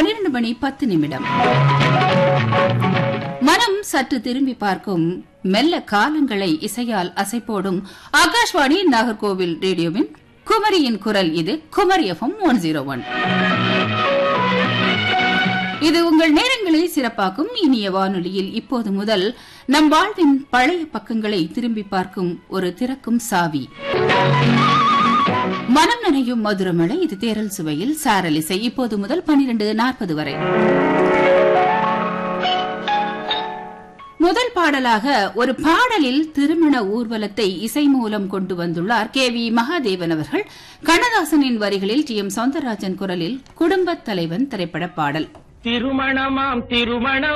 பன்னிரண்டு மணி பத்து நிமிடம் மனம் சற்று திரும்பி பார்க்கும் மெல்ல காலங்களை இசையால் அசைப்போடும் ஆகாஷ்வாணி நாகர்கோவில் ரேடியோவின் குமரியின் குரல் இது Kumari FM one zero one இது உங்கள் நேரங்களை சிறப்பாக்கும் இனிய வானொலியில் இப்போது முதல் நம் வாழ்வின் பழைய பக்கங்களை திரும்பி பார்க்கும் ஒரு திறக்கும் சாவி மனம் நனையும் மதுரமழை இது தேரல் சுவையில் சாரலிசை இப்போது முதல் பனிரெண்டு நாற்பது வரை முதல் பாடலாக ஒரு பாடலில் திருமண ஊர்வலத்தை இசை மூலம் கொண்டு வந்துள்ளார் கே வி மகாதேவன் அவர்கள் கண்ணதாசனின் வரிகளில் டி எம் சௌந்தரராஜன் குரலில் குடும்பத் தலைவன் திரைப்பட பாடல் திருமணமாம் திருமண